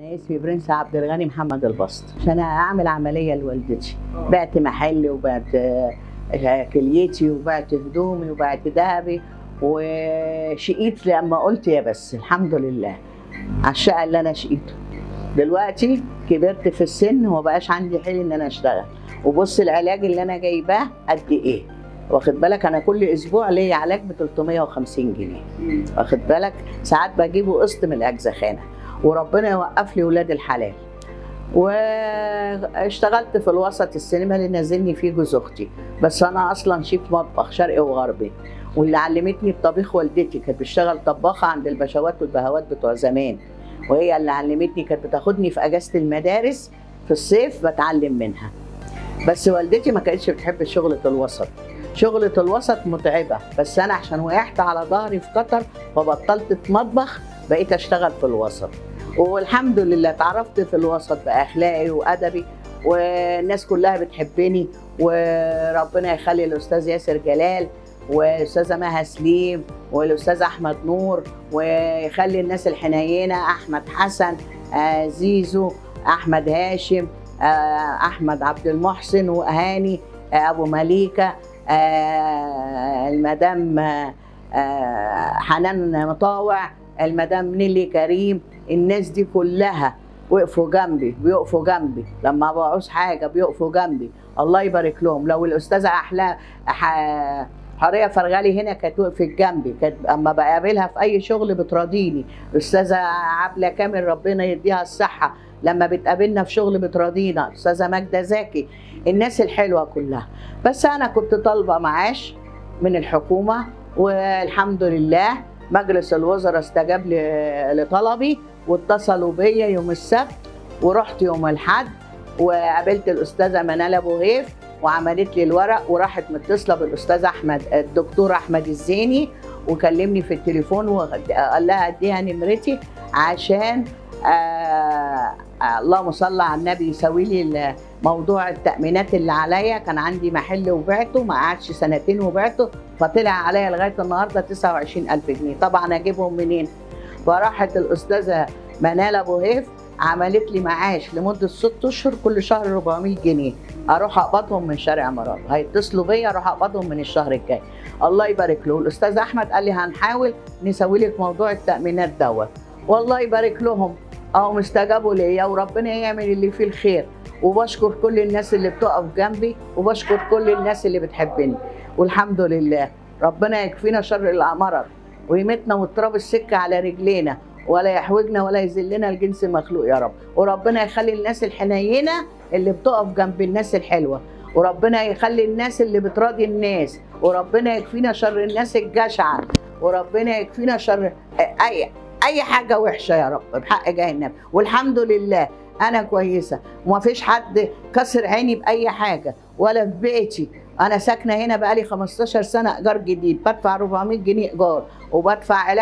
انا اسمي برنس عبد الغني محمد البسط عشان اعمل عمليه لوالدتي بعت محلي وبعت آه، كليتي وبعت هدومي وبعت ذهبي وشقيت لما قلت يا بس الحمد لله على الشقه اللي انا شقيته دلوقتي كبرت في السن وما بقاش عندي حيل ان انا اشتغل وبص العلاج اللي انا جايباه قد ايه واخد بالك انا كل اسبوع ليا علاج ب 350 جنيه واخد بالك ساعات بجيبه قسط من الاجزخانه وربنا يوقف لي ولاد الحلال واشتغلت في الوسط السينما اللي نازلني فيه جوز اختي بس انا اصلا شيف مطبخ شرقي وغربي واللي علمتني الطبيخ والدتي كانت بتشتغل طباخه عند البشوات والبهوات بتوع زمان وهي اللي علمتني كانت بتاخدني في اجازه المدارس في الصيف بتعلم منها بس والدتي ما كانتش بتحب شغلة الوسط شغلة الوسط متعبة بس أنا عشان وقعت على ظهري في قطر فبطلت في مطبخ بقيت أشتغل في الوسط والحمد لله اتعرفت في الوسط بأخلاقي وأدبي والناس كلها بتحبني وربنا يخلي الأستاذ ياسر جلال والأستاذة مها سليم والأستاذ أحمد نور ويخلي الناس الحنينة أحمد حسن آه، زيزو أحمد هاشم آه، احمد عبد المحسن وهاني آه، ابو مليكه آه، المدام آه، آه، حنان مطاوع المدام نيلي كريم الناس دي كلها وقفوا جنبي بيقفوا جنبي لما بعوز حاجه بيقفوا جنبي الله يبارك لهم لو الاستاذه احلام ح- حوريه فرغالي هنا كانت وقفت جنبي كانت اما بقابلها في اي شغل بتراضيني الاستاذه عبله كامل ربنا يديها الصحه لما بتقابلنا في شغل بتراضينا استاذه ماجده زكي الناس الحلوه كلها بس انا كنت طالبه معاش من الحكومه والحمد لله مجلس الوزراء استجاب ل- لطلبي واتصلوا بيا يوم السبت ورحت يوم الاحد وقابلت الاستاذه منال ابو غيف وعملت لي الورق وراحت متصله بالاستاذ احمد الدكتور احمد الزيني وكلمني في التليفون وقال لها اديها نمرتي عشان آه آه اللهم صل على النبي يسوي لي ال- موضوع التأمينات اللي عليا كان عندي محل وبعته ما قعدش سنتين وبعته فطلع عليا لغاية النهاردة 29000 جنيه طبعا أجيبهم منين فراحت الأستاذة منال أبو هيف عملت لي معاش لمدة ست أشهر كل شهر 400 جنيه أروح أقبضهم من شارع مراد هيتصلوا بيا أروح أقبضهم من الشهر الجاي الله يبارك له الأستاذ أحمد قال لي هنحاول نسوي لك موضوع التأمينات دوت والله يبارك لهم اهم استجابوا ليا وربنا يعمل اللي فيه الخير وبشكر كل الناس اللي بتقف جنبي وبشكر كل الناس اللي بتحبني والحمد لله ربنا يكفينا شر الامرض ويمتنا وتراب السكه على رجلينا ولا يحوجنا ولا يذلنا الجنس مخلوق يا رب وربنا يخلي الناس الحنينه اللي بتقف جنب الناس الحلوه وربنا يخلي الناس اللي بتراضي الناس وربنا يكفينا شر الناس الجشعه وربنا يكفينا شر اي اي حاجه وحشه يا رب بحق جاه النبي والحمد لله انا كويسه وما فيش حد كسر عيني باي حاجه ولا في بيتي انا ساكنه هنا بقالي 15 سنه ايجار جديد بدفع 400 جنيه ايجار وبدفع علاج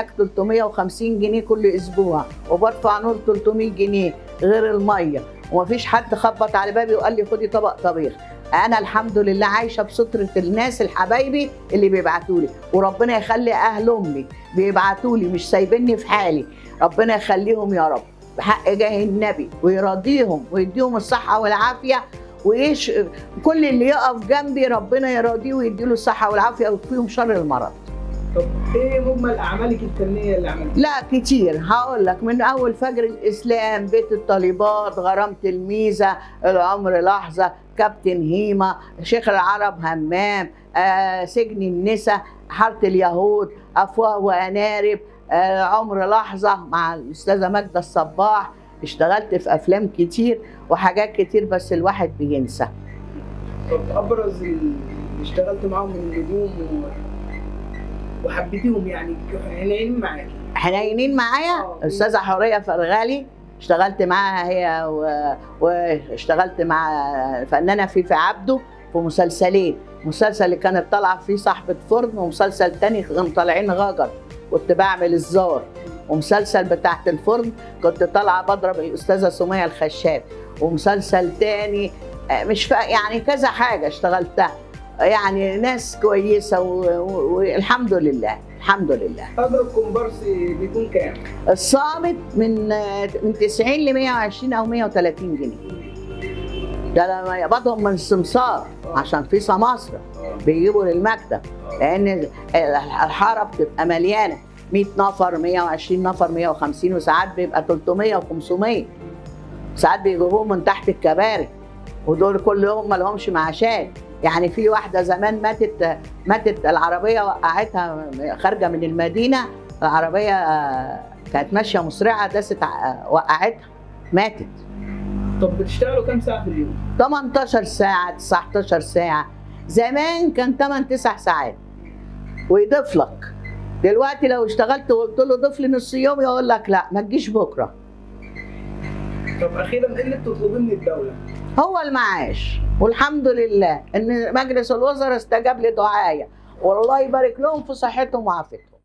350 جنيه كل اسبوع وبدفع نور 300 جنيه غير الميه ومفيش حد خبط على بابي وقال لي خدي طبق طبيخ انا الحمد لله عايشه بستره الناس الحبايبي اللي بيبعتوا لي وربنا يخلي اهل امي بيبعتوا لي مش سايبيني في حالي ربنا يخليهم يا رب بحق جاه النبي ويراضيهم ويديهم الصحه والعافيه ويش كل اللي يقف جنبي ربنا يراضيه ويديله الصحه والعافيه ويكفيهم شر المرض طب ايه مجمل اعمالك الفنيه اللي عملتيها؟ لا كتير هقول لك من اول فجر الاسلام بيت الطالبات غرامه الميزه العمر لحظه كابتن هيما شيخ العرب همام آه سجن النساء حاره اليهود افواه وانارب آه عمر لحظه مع الاستاذه ماجده الصباح اشتغلت في افلام كتير وحاجات كتير بس الواحد بينسى طب ابرز اللي اشتغلت معاهم من النجوم و... وحبيتيهم يعني حنين معاكي حنينين معايا آه. استاذه حوريه فرغالي اشتغلت معاها هي و... واشتغلت مع الفنانه فيفي عبده في مسلسلين مسلسل اللي كانت طالعه فيه صاحبه فرن ومسلسل تاني كانوا طالعين غجر كنت بعمل الزار ومسلسل بتاعت الفرن كنت طالعه بضرب الاستاذه سميه الخشاب ومسلسل تاني آه، مش فا... يعني كذا حاجه اشتغلتها يعني ناس كويسه و- و- والحمد لله الحمد لله اجر الكومبارس بيكون كام؟ الصامت من من 90 ل 120 او 130 جنيه ده لما يقبضهم من السمسار عشان في سماسرة بيجيبوا للمكتب لان الحاره بتبقى مليانه 100 نفر 120 نفر 150 وساعات بيبقى 300 و500 ساعات بيجيبوهم من تحت الكباري ودول كل يوم ما لهمش معاشات يعني في واحده زمان ماتت ماتت العربيه وقعتها خارجه من المدينه العربيه كانت ماشيه مسرعه دست ع- وقعتها ماتت طب بتشتغلوا كام ساعه في اليوم؟ 18 ساعه 19 ساعه زمان كان 8 9 ساعات ويضيف لك دلوقتي لو اشتغلت وقلت له ضيف لي نص يوم يقول لك لا ما تجيش بكره طب اخيرا ايه اللي بتطلبيه من الدوله؟ هو المعاش والحمد لله ان مجلس الوزراء استجاب لدعائي والله يبارك لهم في صحتهم وعافيتهم